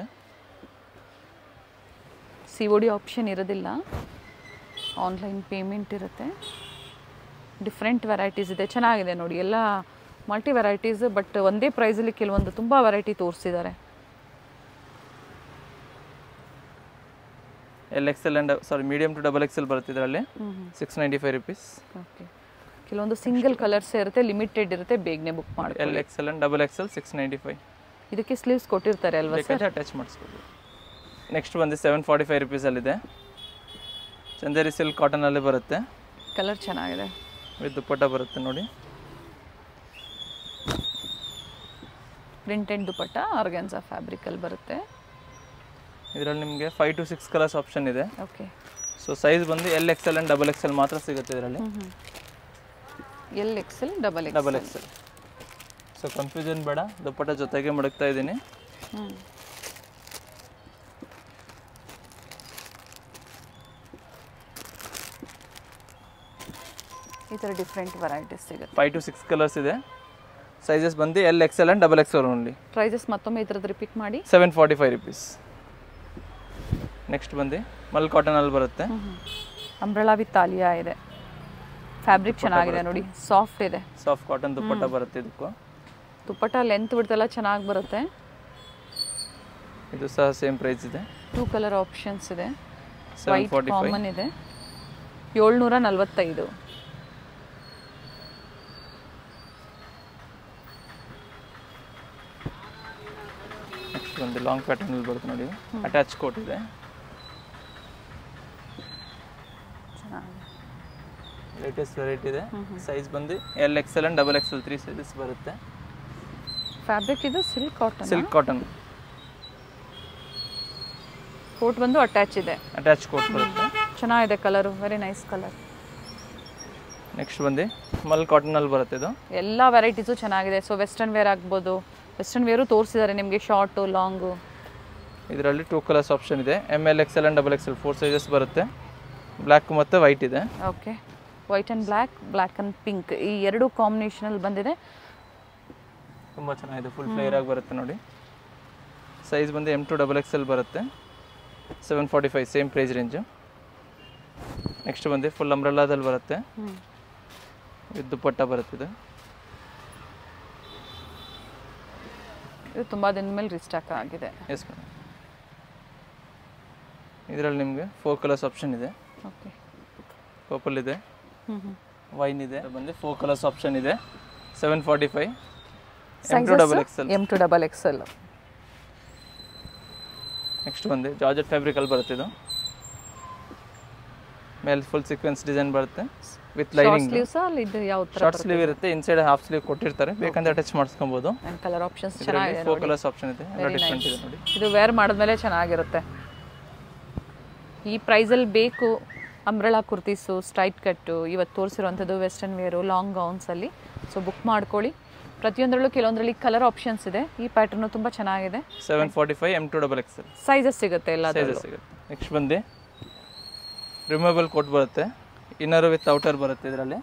ಸಿ ಒ ಡಿ ಆಪ್ಷನ್ ಇರೋದಿಲ್ಲ ಆನ್ಲೈನ್ ಪೇಮೆಂಟ್ ಇರುತ್ತೆ ಡಿಫ್ರೆಂಟ್ ವೆರೈಟೀಸ್ ಇದೆ ಚೆನ್ನಾಗಿದೆ ನೋಡಿ ಎಲ್ಲ ಮಲ್ಟಿ ವೆರೈಟೀಸ್ ಬಟ್ ಒಂದೇ ಪ್ರೈಸಲ್ಲಿ ಕೆಲವೊಂದು ತುಂಬ ವೆರೈಟಿ ತೋರಿಸಿದ್ದಾರೆ L XL and sorry medium to double XL ಬರುತ್ತೆ ಇದರಲ್ಲಿ six ninety five rupees okay ಕೆಲವೊಂದು ಸಿಂಗಲ್ ಕಲರ್ಸ್ ಇರುತ್ತೆ ಲಿಮಿಟೆಡ್ ಇರುತ್ತೆ ಬೇಗನೆ ಬುಕ್ ಮಾಡಿ L XL and double XL six ninety five ಇದಕ್ಕೆ ಸ್ಲೀವ್ಸ್ ಕೊಟ್ಟಿರ್ತಾರೆ ಅಲ್ವಾ ಸರ್ ಬೇಕಾದ್ರೆ ಅಟ್ಯಾಚ್ ಮಾಡಿಸ್ಬೋದು ನೆಕ್ಸ್ಟ್ ಬಂದು ಸೆವೆನ್ ಫಾರ್ಟಿ ಫೈವ್ ರುಪೀಸಲ್ಲಿದೆ ಚಂದೇರಿ ಸಿಲ್ಕ್ ಕಾಟನಲ್ಲಿ ಬರುತ್ತೆ ಕಲರ್ ಚೆನ್ನಾಗಿದೆ ವಿತ್ ದುಪ್ಪಟ್ಟ ಬರುತ್ತೆ ನೋಡಿ ಪ್ರಿಂಟೆಡ್ ದುಪಟ್ಟ ಆರ್ಗೆನ್ಸಾ ಫ್ಯಾಬ್ರಿಕಲ್ಲಿ ಬರುತ್ತೆ ಇದರಲ್ಲಿ ನಿಮಗೆ five to six colours option ಇದೆ ಓಕೆ ಸೊ ಸೈಜ್ ಬಂದು L XL and double XL ಮಾತ್ರ ಸಿಗುತ್ತೆ ಇದರಲ್ಲಿ L XL double X double XL so confusion ಬೇಡ ದುಪ್ಪಟ್ಟ ಜೊತೆಗೆ ಮಡಗ್ತಾ ಇದ್ದೀನಿ ಹ್ಞೂ ಈ ಥರ ಡಿಫ್ರೆಂಟ್ ವೆರೈಟೀಸ್ ಸಿಗುತ್ತೆ ಫೈವ್ ಟು ಸಿಕ್ಸ್ ಕಲರ್ಸ್ ಇದೆ ಸೈಜಸ್ ಬಂದು L XL and double XL only prices ಮತ್ತೊಮ್ಮೆ ಇದ್ರದ್ದು ರಿಪೀಟ್ ಮಾಡಿ seven forty five rupees next ಬಂದು ಮಲ್ ಕಾಟನಲ್ಲಿ ಬರುತ್ತೆ ಅಂಬ್ರಳಾ ವಿತ್ ತಾಲಿಯಾ ಇದೆ ಫ್ಯಾಬ್ರಿಕ್ ಚೆನ್ನಾಗಿದೆ ನೋಡಿ ಸಾಫ್ಟ್ ಇದೆ ಸಾಫ್ಟ್ ಕಾಟನ್ ದುಪ್ಪಟ್ಟ ಬರುತ್ತೆ ಇದಕ್ಕೂ ದುಪ್ಪಟ್ಟ ಲೆಂತ್ ಬಿಡ್ತೆಲ್ಲ ಚೆನ್ನಾಗಿ ಬರುತ್ತೆ ಇದು ಸಹ ಸೇಮ್ ಪ್ರೈಸ್ ಇದೆ ಟೂ ಕಲರ್ ಆಪ್ಷನ್ಸ್ ಇದೆ seven wait forty five common ಇದೆ ಏಳ್ನೂರ ನಲ್ವತ್ತೈದು ನೆಕ್ಸ್ಟ್ ಬಂದು ಲಾಂಗ್ ಪ್ಯಾಟರ್ನಲ್ಲಿ ಬರುತ್ತೆ ನೋಡಿ ಅಟ್ಯಾಚ್ ಕೋಟ್ ಇದೆ ಚೆನ್ನಾಗಿದೆ ಲೇಟೆಸ್ಟ್ ವೆರೈಟಿ ಇದೆ ಸೈಜ್ ಬಂದು L XL and double XL three sizes ಬರುತ್ತೆ ಫ್ಯಾಬ್ರಿಕ್ ಇದು silk cotton silk cotton coat ಬಂದು ಅಟ್ಯಾಚ್ ಇದೆ ಅಟ್ಯಾಚ್ ಕೋಟ್ ಬರುತ್ತೆ ಚೆನ್ನಾಗಿದೆ colour very nice colour next ಬಂದು ಮಲ್ ಕಾಟನಲ್ಲಿ ಬರುತ್ತೆ ಇದು ಎಲ್ಲ ವೆರೈಟೀಸು ಚೆನ್ನಾಗಿದೆ ಸೊ ವೆಸ್ಟರ್ನ್ ವೇರ್ ಆಗ್ಬೋದು ವೆಸ್ಟರ್ನ್ ವೇರು ತೋರಿಸಿದ್ದಾರೆ ನಿಮಗೆ ಶಾರ್ಟು ಲಾಂಗು ಇದರಲ್ಲಿ ಟೂ ಕಲರ್ಸ್ ಆಪ್ಷನ್ ಇದೆ M L XL and double XL four sizes ಬರುತ್ತೆ ಬ್ಲ್ಯಾಕ್ ಮತ್ತು ವೈಟ್ ಇದೆ okay white and black black and pink ಈ ಎರಡು ಕಾಂಬಿನೇಷನಲ್ಲಿ ಬಂದಿದೆ ತುಂಬ ಚೆನ್ನಾಗಿದೆ ಫುಲ್ ಫ್ಲೇಯರ್ ಆಗಿ ಬರುತ್ತೆ ನೋಡಿ ಸೈಜ್ ಬಂದು ಎಮ್ ಟು ಡಬಲ್ ಎಕ್ಸೆಲ್ ಬರುತ್ತೆ seven forty five same price range next ಬಂದು ಫುಲ್ ಅಂಬ್ರೆಲ್ಲಾದಲ್ಲಿ ಬರುತ್ತೆ ಹ್ಞೂ ಇದು ದುಪ್ಪಟ್ಟ ಬರುತ್ತೆ ಇದು ಇದು ತುಂಬ ದಿನದ ಮೇಲೆ ರಿಸ್ಟಾಕ್ ಆಗಿದೆ ಎಸ್ ಮೇಡಮ್ ಇದರಲ್ಲಿ ನಿಮಗೆ ಫೋರ್ ಕಲರ್ಸ್ ಆಪ್ಷನ್ ಇದೆ ಓಕೆ ಪರ್ಪಲ್ ಇದೆ ಹ್ಞೂ ಹ್ಞೂ ವೈನ್ ಇದೆ ಬಂದು ಫೋರ್ ಕಲರ್ಸ್ ಆಪ್ಷನ್ ಇದೆ seven forty five M to double XL M to double XL next ಬಂದು ಜಾರ್ಜೆಟ್ ಫ್ಯಾಬ್ರಿಕಲ್ಲಿ ಬರುತ್ತೆ ಇದು ಮೇಲೆ ಫುಲ್ ಸೀಕ್ವೆನ್ಸ್ ಡಿಸೈನ್ ಬರುತ್ತೆ ವಿತ್ ಲೈನಿಂಗ್ ಸ್ಲೀವ್ಸ್ ಅಲ್ಲಿ ಇದು ಯಾವ ಥರ ಶಾರ್ಟ್ ಸ್ಲೀವ್ ಇರುತ್ತೆ ಇನ್ಸೈಡ್ ಹಾಫ್ ಸ್ಲೀವ್ ಕೊಟ್ಟಿರ್ತಾರೆ ಬೇಕಂದ್ರೆ ಅಟ್ಯಾಚ್ ಮಾಡಿಸ್ಕೊಬೋದು ಆ್ಯಂಡ್ ಕಲರ್ ಆಪ್ಷನ್ಸ್ ಇದರಲ್ಲಿ ಚೆನ್ನಾಗಿದೆ ಫೋರ್ ಕಲರ್ಸ್ ಆಪ್ಷನ್ ಇದೆ ಎಲ್ಲ ಡಿಫ್ರೆಂಟ್ ಇದೆ ನೋಡಿ ಇದು ವೇರ್ ಮಾಡಿದ್ಮೇಲೆ ಚೆನ್ನಾಗಿರುತ್ತೆ ಈ ಪ್ರೈಸಲ್ಲಿ ಬೇಕು ಅಂಬ್ರೆಲಾ ಕುರ್ತೀಸು ಸ್ಟ್ರೈಟ್ ಕಟ್ಟು ಇವತ್ತು ತೋರಿಸಿರುವಂಥದ್ದು ವೆಸ್ಟರ್ನ್ ವೇರು ಲಾಂಗ್ ಗೌನ್ಸಲ್ಲಿ ಸೊ ಬುಕ್ ಮಾಡ್ಕೊಳ್ಳಿ ಪ್ರತಿಯೊಂದರಲ್ಲೂ ಕೆಲವೊಂದರಲ್ಲಿ ಕಲರ್ ಆಪ್ಷನ್ಸ್ ಇದೆ ಈ ಪ್ಯಾಟರ್ನು ತುಂಬ ಚೆನ್ನಾಗಿದೆ seven forty five M to double XL sizes ಸಿಗುತ್ತೆ ಎಲ್ಲ ಸೈಜಸ್ ಸಿಗುತ್ತೆ ನೆಕ್ಸ್ಟ್ ಬಂದು ರಿಮೂವಬಲ್ ಕೋಟ್ ಬರುತ್ತೆ ಇನ್ನರ್ ವಿತ್ ಔಟರ್ ಬರುತ್ತೆ ಇದರಲ್ಲಿ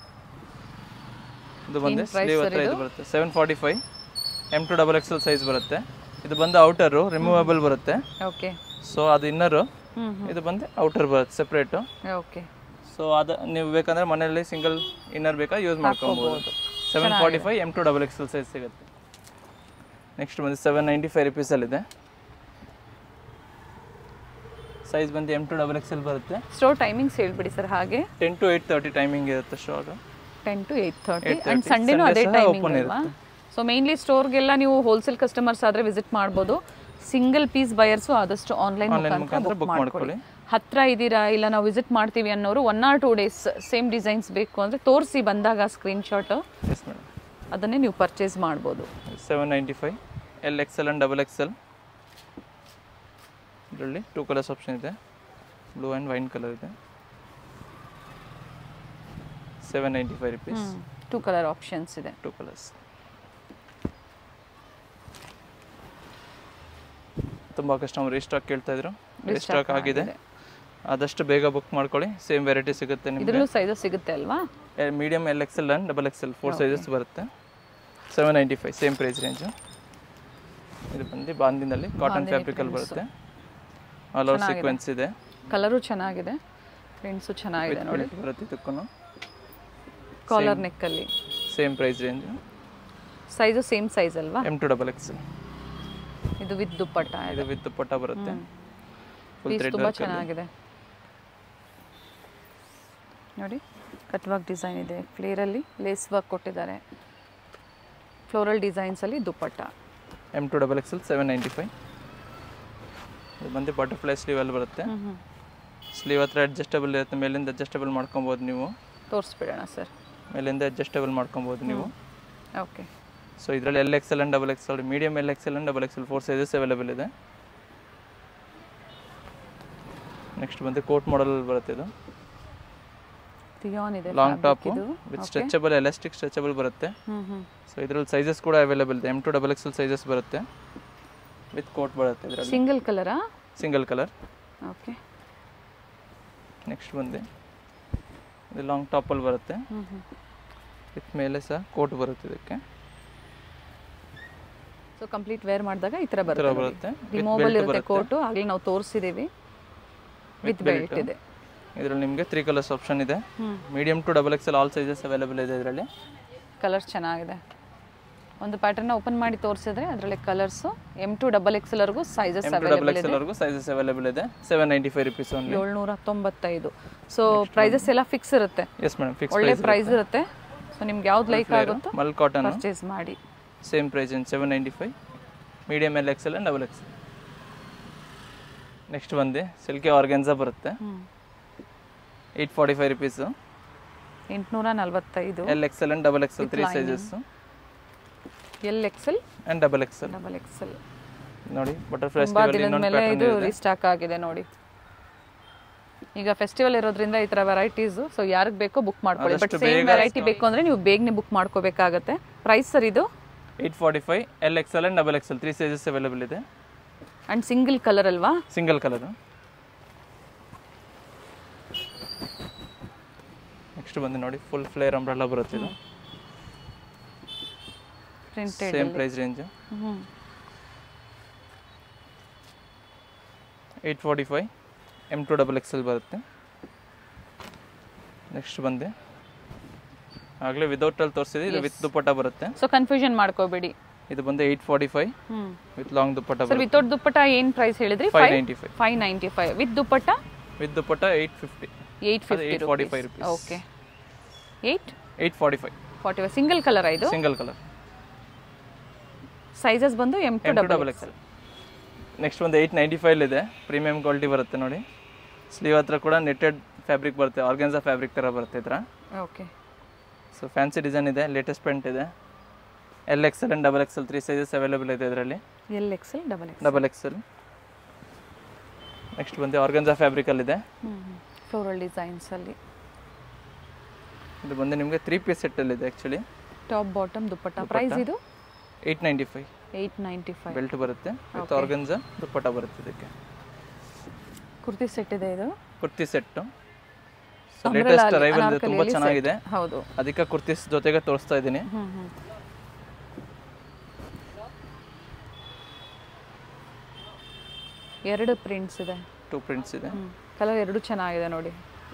ಇದು ಬಂದು ಸ್ಲೀವ್ ಹತ್ರ ಇದು ಬರುತ್ತೆ seven forty five M to double XL size ಬರುತ್ತೆ ಇದು ಬಂದು ಔಟರು ರಿಮೂವಬಲ್ ಬರುತ್ತೆ ಓಕೆ ಸೊ ಅದು ಇನ್ನರು ಹ್ಞೂ ಇದು ಬಂದು ಔಟರ್ ಬರುತ್ತೆ ಸೆಪ್ರೇಟು ಓಕೆ ಸೊ ಅದು ನೀವು ಬೇಕಂದ್ರೆ ಮನೆಯಲ್ಲಿ ಸಿಂಗಲ್ ಇನ್ನರ್ ಬೇಕಾ ಯೂಸ್ ಮಾಡ್ಕೊಬೋದು seven forty five M to double XL size ಸಿಗುತ್ತೆ ನೆಕ್ಸ್ಟ್ ಬಂದು ಸೆವೆನ್ ನೈಂಟಿ ಫೈವ್ ರುಪೀಸಲ್ಲಿದೆ ಸೈಜ್ ಬಂದು ಎಮ್ ಟು ಡಬಲ್ ಎಕ್ಸೆಲ್ ಬರುತ್ತೆ ಸ್ಟೋರ್ ಟೈಮಿಂಗ್ಸ್ ಹೇಳ್ಬಿಡಿ ಸರ್ ಹಾಗೆ ten to eight thirty timing ಇರುತ್ತೆ store ten to eight thirty and ಸಂಡೇನೂ ಅದೇ ಟೈಮಿಂಗ್ ಅಲ್ವಾ ಸೊ ಮೇನ್ಲಿ ಸ್ಟೋರ್ಗೆಲ್ಲ ನೀವು ಹೋಲ್ಸೇಲ್ ಕಸ್ಟಮರ್ಸ್ ಆದರೆ ವಿಸಿಟ್ ಮಾಡ್ಬೋದು ಸಿಂಗಲ್ ಪೀಸ್ ಬಯರ್ಸು ಆದಷ್ಟು ಆನ್ಲೈನ್ ಮುಖಾಂತರ ಮುಖಾಂತರ ಬುಕ್ book ಮಾಡ್ಕೊಳ್ಳಿ ಹತ್ರ ಇದ್ದೀರಾ ಇಲ್ಲ ನಾವು ವಿಸಿಟ್ ಮಾಡ್ತೀವಿ ಅನ್ನೋರು one or two days same designs ಬೇಕು ಅಂದರೆ ತೋರಿಸಿ ಬಂದಾಗ ಸ್ಕ್ರೀನ್ಶಾಟ್ ಎಸ್ ಮೇಡಮ್ ಅದನ್ನೇ ನೀವು ಪರ್ಚೇಸ್ ಮಾಡ್ಬೋದು seven ninety five L XL and double XL ಇದರಲ್ಲಿ ಟೂ ಕಲರ್ಸ್ ಆಪ್ಷನ್ ಇದೆ ಬ್ಲೂ ಆ್ಯಂಡ್ ವೈನ್ ಕಲರ್ ಇದೆ seven ninety five rupees two colour options ಇದೆ ಟೂ ಕಲರ್ಸ್ ತುಂಬ ಕಸ್ಟಮರ್ ರೀಸ್ಟಾಕ್ ಕೇಳ್ತಾ ಇದ್ರು ರೀಸ್ಟಾಕ್ ಆಗಿದೆ ಆದಷ್ಟು ಬೇಗ ಬುಕ್ ಮಾಡ್ಕೊಳ್ಳಿ ಸೇಮ್ ವೆರೈಟಿ ಸಿಗುತ್ತೆ ನಿಮಗೆ ಇದರಲ್ಲೂ ಸೈಜಸ್ ಸಿಗುತ್ತೆ ಅಲ್ವಾ medium L XL and double XL four sizes ಬರುತ್ತೆ seven ninety five same price range ಇದು ಬಂದು ಬಾಂದಿನಲ್ಲಿ ಕಾಟನ್ ಫ್ಯಾಬ್ರಿಕಲ್ಲಿ ಬರುತ್ತೆ ಆಲ್ ಓವರ್ ಸೀಕ್ವೆನ್ಸ್ ಇದೆ ಕಲರು ಚೆನ್ನಾಗಿದೆ ಪ್ರಿಂಟ್ಸು ಚೆನ್ನಾಗಿದೆ ನೋಡಿ Quality ಬರುತ್ತೆ ಇದಕ್ಕೂ ಕಾಲರ್ ನೆಕ್ಕಲ್ಲಿ same price range size same size ಅಲ್ವಾ ಎಮ್ ಟು ಡಬಲ್ ಎಕ್ಸೆಲ್ ಇದು ವಿತ್ ದುಪ್ಪಟ್ಟ ಇದು ವಿತ್ ಪೊಟ್ಟ ಬರುತ್ತೆ ಫುಲ್ ಪೀಸ್ ಥ್ರೆಡ್ ತುಂಬ ಚೆನ್ನಾಗಿದೆ ನೋಡಿ ಕಟ್ ವರ್ಕ್ ಡಿಸೈನ್ ಇದೆ ಫ್ಲೇರಲ್ಲಿ ಲೇಸ್ ವರ್ಕ್ ಕೊಟ್ಟಿದ್ದಾರೆ ಫ್ಲೋರಲ್ ಡಿಸೈನ್ಸಲ್ಲಿ dupatta M to double XL seven ninety five ಇದು ಬಂದು ಬಟರ್ಫ್ಲೈ ಸ್ಲೀವಲ್ಲಿ ಬರುತ್ತೆ ಹ್ಞೂ ಹ್ಞೂ ಸ್ಲೀವ್ ಹತ್ರ ಅಡ್ಜಸ್ಟಬಲ್ ಇರುತ್ತೆ ಮೇಲಿಂದ ಅಡ್ಜಸ್ಟಬಲ್ ಮಾಡ್ಕೊಬೋದು ನೀವು ತೋರಿಸ್ಬಿಡೋಣ ಸರ್ ಮೇಲಿಂದ ಅಡ್ಜಸ್ಟಬಲ್ ಮಾಡ್ಕೊಬೋದು ನೀವು ಓಕೆ ಸೊ ಇದರಲ್ಲಿ L XL and double XL medium L XL and double XL four sizes available ಇದೆ ನೆಕ್ಸ್ಟ್ ಬಂದು ಕೋಟ್ ಮಾಡಲ್ ಬರುತ್ತೆ ಇದು ರಿಯಾನ್ ಇದೆ ಲಾಂಗ್ fabric ಟಾಪು ಇದು ವಿತ್ ಸ್ಟ್ರೆಚಬಲ್ ಎಲಾಸ್ಟಿಕ್ ಸ್ಟ್ರೆಚಬಲ್ ಬರುತ್ತೆ ಹ್ಞೂ ಹ್ಞೂ ಸೊ ಇದರಲ್ಲಿ ಸೈಜಸ್ ಕೂಡ ಅವೈಲೇಬಲ್ ಇದೆ M to double XL sizes ಬರುತ್ತೆ ವಿತ್ ಕೋಟ್ ಬರುತ್ತೆ ಇದರಲ್ಲಿ ಸಿಂಗಲ್ ಕಲರಾ ಸಿಂಗಲ್ ಕಲರ್ ಓಕೆ ನೆಕ್ಸ್ಟ್ ಬಂದು ಇದು ಲಾಂಗ್ ಟಾಪಲ್ಲಿ ಬರುತ್ತೆ ಹ್ಞೂ ಹ್ಞೂ ವಿತ್ ಮೇಲೆ ಸಹ ಕೋಟ್ ಬರುತ್ತೆ ಇದಕ್ಕೆ ಸೊ ಕಂಪ್ಲೀಟ್ ವೇರ್ ಮಾಡಿದಾಗ ಈ ಥರ ಈ ಥರ ಬರುತ್ತೆ ಬರುತ್ತೆ ರಿಮೂವಬಲ್ ಇರುತ್ತೆ ಕೋಟು ಆಗಲೇ ನಾವು ತೋರಿಸಿದ್ದೀವಿ ವಿತ್ ಬೆಲ್ಟ್ ಇದೆ ಇದರಲ್ಲಿ ನಿಮಗೆ ತ್ರೀ ಕಲರ್ಸ್ ಆಪ್ಷನ್ ಇದೆ ಹ್ಞೂ medium to double XL all sizes available ಇದೆ ಇದರಲ್ಲಿ ಕಲರ್ಸ್ ಚೆನ್ನಾಗಿದೆ ಒಂದು ಪ್ಯಾಟರ್ನ ಓಪನ್ ಮಾಡಿ ತೋರಿಸಿದ್ರೆ ಅದರಲ್ಲಿ ಕಲರ್ಸು ಎಮ್ ಟು ಡಬಲ್ ಎಕ್ಸೆಲ್ವರೆಗೂ sizes M to double available ಇದೆ ಎಕ್ಸೆಲ್ ವರೆಗೂ ಸೈಜಸ್ ಅವೈಲೇಬಲ್ ಇದೆ seven ninety five rupees only ಏಳ್ನೂರ ತೊಂಬತ್ತೈದು ಸೊ ಪ್ರೈಸಸ್ ಎಲ್ಲ ಫಿಕ್ಸ್ ಇರುತ್ತೆ ಎಸ್ ಮೇಡಮ್ ಫಿಕ್ಸ್ ಒಳ್ಳೆ ಪ್ರೈಸ್ ಇರುತ್ತೆ ಸೊ ನಿಮ್ಗೆ ಯಾವ್ದು ಲೈಕ್ ಆಗುತ್ತೋ ಮಲ್ ಕಾಟನ್ ಪರ್ಚೇಸ್ ಮಾಡಿ same price in seven ninety five medium L XL and double XL next ಬಂದು ಸಿಲ್ಕಿ ಆರ್ಗೆನ್ಸಾ ಬರುತ್ತೆ ಹ್ಞೂ ಏಯ್ಟ್ ಫಾರ್ಟಿ ಫೈವ್ ರುಪೀಸು ಎಂಟುನೂರ ನಲ್ವತ್ತೈದು L XL and double XL three sizes L XL and double XL double XL ನೋಡಿ butterfly ತುಂಬಾ ದಿನದ ಮೇಲೆ ಇದು ರೀಸ್ಟಾಕ್ ಆಗಿದೆ ನೋಡಿ ಈಗ ಫೆಸ್ಟಿವಲ್ ಇರೋದ್ರಿಂದ ಈ ತರ ವೆರೈಟೀಸ್ ಸೊ ಯಾರಿಗೆ ಬೇಕೋ ಬುಕ್ ಮಾಡ್ಕೊಳ್ಳಿ ಬಟ್ ಸೇಮ್ ವೆರೈಟಿ ಬೇಕು ಅಂದ್ರೆ ನೀವು ಬೇಗನೆ ಬುಕ್ ಮಾಡ್ಕೋಬೇಕಾಗತ್ತೆ ಪ್ರೈಸ್ ಸರ್ ಇದು eight forty five L XL and double XL three sizes available ಇದೆ ಅಂಡ್ ಸಿಂಗಲ್ ಕಲರ್ ಅಲ್ವಾ ಸಿಂಗಲ್ ಕಲರು ನೆಕ್ಸ್ಟ್ ಬಂದು ನೋಡಿ ಫುಲ್ ಫ್ಲೇರ್ ಅಂಬ್ರೆಲ್ಲ ಬರುತ್ತೆ ಇದು printed same price range hmm eight forty five M to double XL ಬರುತ್ತೆ next ಬಂದು ಆಗಲೇ ವಿದೌಟಲ್ಲಿ ತೋರಿಸಿದೆ ಇದು ವಿತ್ ದುಪ್ಪಟ್ಟ ಬರುತ್ತೆ ಸೊ ಕನ್ಫ್ಯೂಷನ್ ಮಾಡ್ಕೋಬೇಡಿ ಇದು ಬಂದು eight forty five hmm with long dupatta sir ಬರುತ್ತೆ ವಿತೌಟ್ ದುಪ್ಪಟ್ಟ ಏನು ಪ್ರೈಸ್ ಹೇಳಿದ್ರಿ five ninety five five ninety five with dupatta with dupatta eight fifty eight ಅದು fifty 845 rupees. Okay eight eight forty five forty five single colour ಇದು single colour sizes ಬಂದು M to M to double double XL next ಒಂದು eight ninety five ಇದೆ premium quality ಬರುತ್ತೆ ನೋಡಿ sleeve ಹತ್ರ ಕೂಡ netted fabric ಬರುತ್ತೆ ಆರ್ಗೆನ್ಸಾ ಫ್ಯಾಬ್ರಿಕ್ ಥರ ಬರುತ್ತೆ ಈ ಥರ ಓಕೆ ಸೊ ಫ್ಯಾನ್ಸಿ ಡಿಸೈನ್ ಇದೆ ಲೇಟೆಸ್ಟ್ ಪ್ರಿಂಟ್ ಇದೆ L XL and double XL three sizes available ಇದೆ ಇದರಲ್ಲಿ L XL double X double XL next ಬಂದು ಆರ್ಗನ್ಸಾ ಫ್ಯಾಬ್ರಿಕಲ್ಲಿದೆ ಫ್ಲೋರಲ್ ಡಿಸೈನ್ಸಲ್ಲಿ ಇದು ಬಂದು ನಿಮಗೆ ತ್ರೀ ಪೀಸ್ ಸೆಟ್ಟಲ್ಲಿದೆ actually top bottom dupatta price ಇದು eight ninety five eight ninety five belt ಬರುತ್ತೆ ವಿತ್ ಆರ್ಗನ್ಸಾ ದುಪ್ಪಟ್ಟ ಬರುತ್ತೆ ಇದಕ್ಕೆ ಕುರ್ತಿ ಸೆಟ್ ಇದೆ ಇದು kurti set so Umbrella latest ಅಲ್ಲಿ, ಅರೈವಲ್ ಇದೆ ತುಂಬ ಅನಾರ್ಕಲಿಯಲ್ಲಿ ಚೆನ್ನಾಗಿದೆ ಹೌದು ಅದಕ್ಕೆ ಕುರ್ತಿಸ್ ಜೊತೆಗೆ ತೋರಿಸ್ತಾ ಇದ್ದೀನಿ ಹ್ಮ್ ಹ್ಮ್ ಎರಡು ಪ್ರಿಂಟ್ಸ್ ಇದೆ ಟೂ ಪ್ರಿಂಟ್ಸ್ ಇದೆ ಕಲರ್ ಎರಡು ಚೆನ್ನಾಗಿದೆ ನೋಡಿ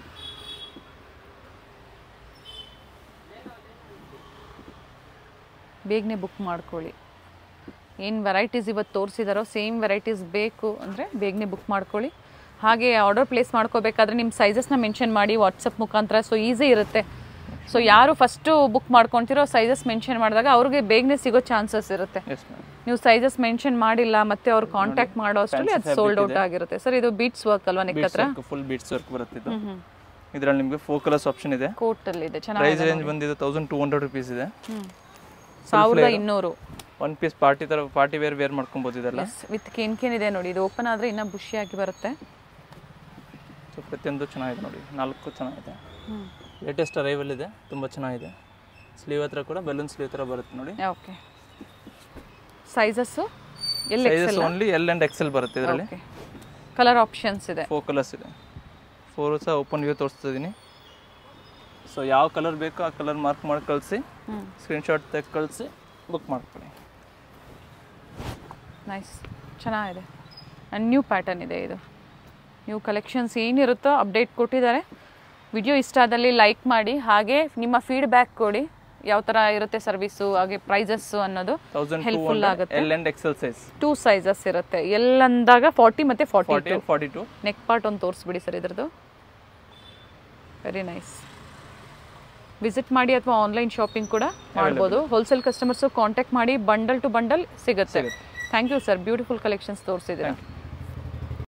ಬೇಗನೆ ಬುಕ್ ಮಾಡ್ಕೊಳ್ಳಿ ಏನು ವೆರೈಟೀಸ್ ಇವತ್ತು ತೋರಿಸಿದಾರೋ ಸೇಮ್ ವೆರೈಟೀಸ್ ಬೇಕು ಅಂದರೆ ಬೇಗನೆ ಬುಕ್ ಮಾಡ್ಕೊಳ್ಳಿ ಹಾಗೆ ಆರ್ಡರ್ ಪ್ಲೇಸ್ ಮಾಡ್ಕೋಬೇಕಾದ್ರೆ ನಿಮ್ಮ ಸೈಜಸ್ನ ಮೆನ್ಷನ್ ಮಾಡಿ ವಾಟ್ಸಪ್ ಮುಖಾಂತರ ಸೊ ಈಸಿ ಇರುತ್ತೆ ಸೊ ಯಾರು ಫಸ್ಟು ಬುಕ್ ಮಾಡ್ಕೊತಿರೋ ಸೈಜಸ್ ಮೆನ್ಷನ್ ಮಾಡಿದಾಗ ಅವ್ರಿಗೆ ಬೇಗನೆ ಸಿಗೋ ಚಾನ್ಸಸ್ ಇರುತ್ತೆ ಎಸ್ ಮ್ಯಾಮ್ ನೀವು ಸೈಜಸ್ ಮೆನ್ಷನ್ ಮಾಡಿಲ್ಲ ಮತ್ತೆ ಅವ್ರು ಕಾಂಟ್ಯಾಕ್ಟ್ ಮಾಡೋ ಅಷ್ಟರಲ್ಲಿ ಅದು ಸೋಲ್ಡ್ ಔಟ್ ಆಗಿರುತ್ತೆ ಸರ್ ಇದು ಬೀಟ್ಸ್ ವರ್ಕ್ ಅಲ್ವಾ ನೆಕ್ ಹತ್ರ ಫುಲ್ ಬೀಟ್ಸ್ ವರ್ಕ್ ಬರುತ್ತೆ ಇದು ಇದರಲ್ಲಿ ನಿಮಗೆ ಫೋರ್ ಕಲರ್ಸ್ ಆಪ್ಷನ್ ಇದೆ ಕೋಟಲ್ಲಿ ಇದೆ ಚೆನ್ನಾಗಿ ಪ್ರೈಸ್ ರೇಂಜ್ ಬಂದಿದೆ ತೌಸಂಡ್ ಟೂ ಹಂಡ್ರೆಡ್ ರುಪೀಸ್ ಇದೆ ಹ್ಮ್ ಸಾವಿರದ ಇನ್ನೂರು ಒನ್ ಪೀಸ್ ಪಾರ್ಟಿ ಥರ ಪಾರ್ಟಿ ವೇರ್ ವೇರ್ ಮಾಡ್ಕೊಬೋದು ಇದೆಲ್ಲ ವಿತ್ ಕೇನ್ ಕೇನ್ ಇದೆ ನೋಡಿ ಇದು ಓಪನ್ ಆದರೆ ಇನ್ನೂ ಬುಷಿಯಾಗಿ ಬರುತ್ತೆ ಸೊ ಪ್ರತಿಯೊಂದು ಚೆನ್ನಾಗಿದೆ ನೋಡಿ ನಾಲ್ಕು ಚೆನ್ನಾಗಿದೆ ಹ್ಮ್ ಲೇಟೆಸ್ಟ್ ಅರೈವಲ್ ಇದೆ ತುಂಬ ಚೆನ್ನಾಗಿದೆ ಸ್ಲೀವ್ ಹತ್ರ ಕೂಡ ಬೆಲೂನ್ ಸ್ಲೀವ್ ಥರ ಬರುತ್ತೆ ನೋಡಿ okay sizes L sizes only L and XL ಬರುತ್ತೆ ಇದರಲ್ಲಿ ಓಕೆ ಕಲರ್ ಆಪ್ಷನ್ಸ್ ಇದೆ ಫೋರ್ ಕಲರ್ಸ್ ಇದೆ ಫೋರು ಸಹ ಓಪನ್ ವ್ಯೂ ತೋರಿಸ್ತಾ ಇದ್ದೀನಿ ಸೊ ಯಾವ ಕಲರ್ ಬೇಕೋ ಆ ಕಲರ್ ಮಾರ್ಕ್ ಮಾಡಿ ಕಳಿಸಿ ಹ್ಮ್ ಸ್ಕ್ರೀನ್ಶಾಟ್ ತೆಗೆದು ಕಳಿಸಿ ಬುಕ್ ಮಾಡ್ಕೊಳ್ಳಿ ನೈಸ್ ಚೆನ್ನಾಗಿದೆ ಆ್ಯಂಡ್ ನ್ಯೂ ಪ್ಯಾಟರ್ನ್ ಇದೆ ಇದು ನ್ಯೂ ಕಲೆಕ್ಷನ್ಸ್ ಏನಿರುತ್ತೋ ಅಪ್ಡೇಟ್ ಕೊಟ್ಟಿದ್ದಾರೆ ವಿಡಿಯೋ ಇಷ್ಟ ಆದಲ್ಲಿ ಲೈಕ್ ಮಾಡಿ ಹಾಗೆ ನಿಮ್ಮ ಫೀಡ್ಬ್ಯಾಕ್ ಕೊಡಿ ಯಾವ ಥರ ಇರುತ್ತೆ ಸರ್ವಿಸು ಹಾಗೆ ಪ್ರೈಸಸ್ಸು ಅನ್ನೋದು ತೌಸಂಡ್ ಟೂ ಹೆಲ್ಪ್ಫುಲ್ ಆಗುತ್ತೆ L and XL size two sizes ಇರುತ್ತೆ ಎಲ್ಲಂದಾಗ ಫಾರ್ಟಿ ಮತ್ತು forty forty forty to neck part ಒಂದು ತೋರಿಸ್ಬಿಡಿ ಸರ್ ಇದ್ರದ್ದು ವೆರಿ ನೈಸ್ ವಿಸಿಟ್ ಮಾಡಿ ಅಥವಾ ಆನ್ಲೈನ್ ಶಾಪಿಂಗ್ ಕೂಡ ಮಾಡ್ಬೋದು ಹೋಲ್ಸೇಲ್ ಕಸ್ಟಮರ್ಸು ಕಾಂಟ್ಯಾಕ್ಟ್ ಮಾಡಿ ಬಂಡಲ್ ಟು ಬಂಡಲ್ ಸಿಗುತ್ತೆ thank you sir beautiful collections ತೋರಿಸಿದ್ದೀರಾ